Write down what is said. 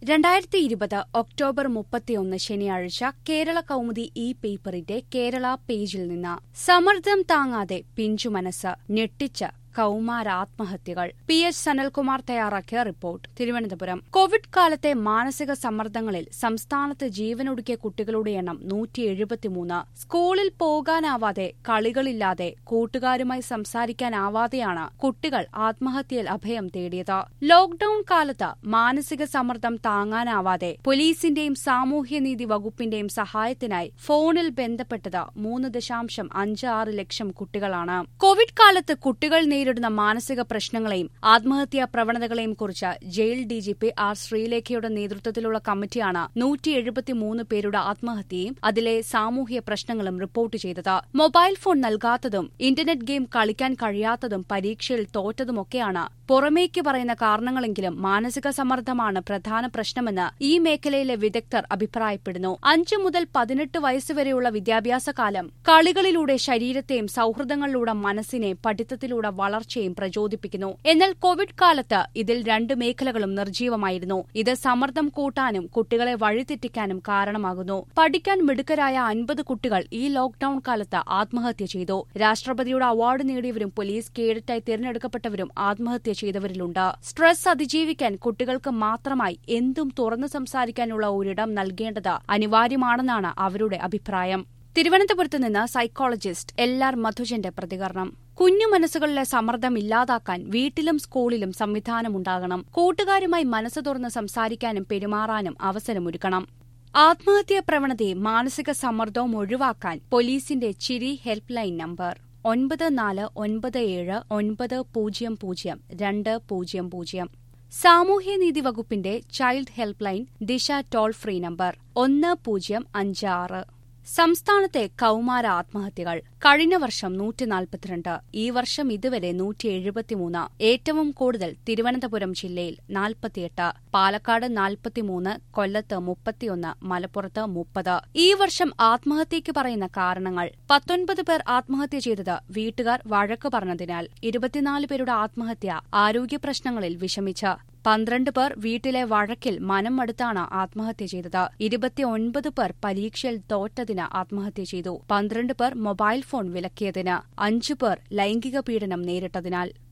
രണ്ടായിരത്തി ഇരുപത് ഒക്ടോബർ മുപ്പത്തിയൊന്ന് ശനിയാഴ്ച കേരള കൗമുദി ഇ പേപ്പറിന്റെ കേരള പേജിൽ നിന്ന് സമ്മർദ്ദം താങ്ങാതെ പിഞ്ചു മനസ്സ് ഞെട്ടിച്ച കൌമാരാത്മഹത്യകൾ പി എച്ച് സനൽകുമാർ തയ്യാറാക്കിയ റിപ്പോർട്ട് തിരുവനന്തപുരം കോവിഡ് കാലത്തെ മാനസിക സമ്മർദ്ദങ്ങളിൽ സംസ്ഥാനത്ത് ജീവനൊടുക്കിയ കുട്ടികളുടെ എണ്ണം നൂറ്റി എഴുപത്തിമൂന്ന് സ്കൂളിൽ പോകാനാവാതെ കളികളില്ലാതെ കൂട്ടുകാരുമായി സംസാരിക്കാനാവാതെയാണ് കുട്ടികൾ ആത്മഹത്യയിൽ അഭയം തേടിയത് ലോക്ഡൌൺ കാലത്ത് മാനസിക സമ്മർദ്ദം താങ്ങാനാവാതെ പോലീസിന്റെയും സാമൂഹ്യനീതി വകുപ്പിന്റെയും സഹായത്തിനായി ഫോണിൽ ബന്ധപ്പെട്ടത് മൂന്ന് ദശാംശം അഞ്ച് ആറ് ലക്ഷം കുട്ടികളാണ് കോവിഡ് കാലത്ത് കുട്ടികൾ നേരിടുന്ന മാനസിക പ്രശ്നങ്ങളെയും ആത്മഹത്യാ പ്രവണതകളെയും കുറിച്ച് ജയിൽ ഡിജിപി ആർ ശ്രീലേഖയുടെ നേതൃത്വത്തിലുള്ള കമ്മിറ്റിയാണ് നൂറ്റി എഴുപത്തിമൂന്ന് പേരുടെ ആത്മഹത്യയും അതിലെ സാമൂഹ്യ പ്രശ്നങ്ങളും റിപ്പോർട്ട് ചെയ്തത് മൊബൈൽ ഫോൺ നൽകാത്തതും ഇന്റർനെറ്റ് ഗെയിം കളിക്കാൻ കഴിയാത്തതും പരീക്ഷയിൽ തോറ്റതുമൊക്കെയാണ് പുറമേക്ക് പറയുന്ന കാരണങ്ങളെങ്കിലും മാനസിക സമ്മർദ്ദമാണ് പ്രധാന പ്രശ്നമെന്ന് ഈ മേഖലയിലെ വിദഗ്ധർ അഭിപ്രായപ്പെടുന്നു അഞ്ചു മുതൽ പതിനെട്ട് വയസ്സുവരെയുള്ള വിദ്യാഭ്യാസ കാലം കളികളിലൂടെ ശരീരത്തെയും സൌഹൃദങ്ങളിലൂടെ മനസ്സിനെ പഠിത്തത്തിലൂടെ വളർച്ചയും പ്രചോദിപ്പിക്കുന്നു എന്നാൽ കോവിഡ് കാലത്ത് ഇതിൽ രണ്ട് മേഖലകളും നിർജ്ജീവമായിരുന്നു ഇത് സമ്മർദ്ദം കൂട്ടാനും കുട്ടികളെ വഴിതെറ്റിക്കാനും കാരണമാകുന്നു പഠിക്കാൻ മിടുക്കരായ അൻപത് കുട്ടികൾ ഈ ലോക്ഡൌൺ കാലത്ത് ആത്മഹത്യ ചെയ്തു രാഷ്ട്രപതിയുടെ അവാർഡ് നേടിയവരും പോലീസ് കേഡറ്റായി തിരഞ്ഞെടുക്കപ്പെട്ടവരും ആത്മഹത്യ ചെയ്തവരിലുണ്ട് സ്ട്രെസ് അതിജീവിക്കാൻ കുട്ടികൾക്ക് മാത്രമായി എന്തും തുറന്നു സംസാരിക്കാനുള്ള ഒരിടം നൽകേണ്ടത് അനിവാര്യമാണെന്നാണ് അവരുടെ അഭിപ്രായം തിരുവനന്തപുരത്ത് നിന്ന് സൈക്കോളജിസ്റ്റ് എൽ ആർ മധുജന്റെ പ്രതികരണം കുഞ്ഞു മനസ്സുകളിലെ സമ്മർദ്ദം ഇല്ലാതാക്കാൻ വീട്ടിലും സ്കൂളിലും സംവിധാനമുണ്ടാകണം കൂട്ടുകാരുമായി മനസ്സ് തുറന്ന് സംസാരിക്കാനും പെരുമാറാനും അവസരമൊരുക്കണം ആത്മഹത്യാ പ്രവണതയും മാനസിക സമ്മർദ്ദവും ഒഴിവാക്കാൻ പോലീസിന്റെ ചിരി ഹെൽപ്പ് ലൈൻ നമ്പർ ഒൻപത് നാല് ഒൻപത് ഏഴ് ഒൻപത് പൂജ്യം പൂജ്യം രണ്ട് പൂജ്യം പൂജ്യം സാമൂഹ്യനീതി വകുപ്പിന്റെ child helpline Disha toll free number ഒന്ന് പൂജ്യം അഞ്ച് ആറ് സംസ്ഥാനത്തെ കൌമാര ആത്മഹത്യകൾ കഴിഞ്ഞ വർഷം നൂറ്റി നാൽപ്പത്തിരണ്ട് ഈ വർഷം ഇതുവരെ നൂറ്റി എഴുപത്തിമൂന്ന് ഏറ്റവും കൂടുതൽ തിരുവനന്തപുരം ജില്ലയിൽ നാൽപ്പത്തിയെട്ട് പാലക്കാട് നാൽപ്പത്തിമൂന്ന് കൊല്ലത്ത് മുപ്പത്തിയൊന്ന് മലപ്പുറത്ത് മുപ്പത് ഈ വർഷം ആത്മഹത്യയ്ക്ക് പറയുന്ന കാരണങ്ങൾ പത്തൊൻപത് പേർ ആത്മഹത്യ ചെയ്തത് വീട്ടുകാർ വഴക്ക് പറഞ്ഞതിനാൽ ഇരുപത്തിനാല് പേരുടെ ആത്മഹത്യ ആരോഗ്യ പ്രശ്നങ്ങളിൽ വിഷമിച്ച് പന്ത്രണ്ട് പേർ വീട്ടിലെ വഴക്കിൽ മനം മടുത്താണ് ആത്മഹത്യ ചെയ്തത് ഇരുപത്തിയൊൻപത് പേർ പരീക്ഷയിൽ തോറ്റതിന് ആത്മഹത്യ ചെയ്തു പന്ത്രണ്ട് പേർ മൊബൈൽ ഫോൺ വിലക്കിയതിന് അഞ്ചു പേർ ലൈംഗിക പീഡനം നേരിട്ടതിനാൽ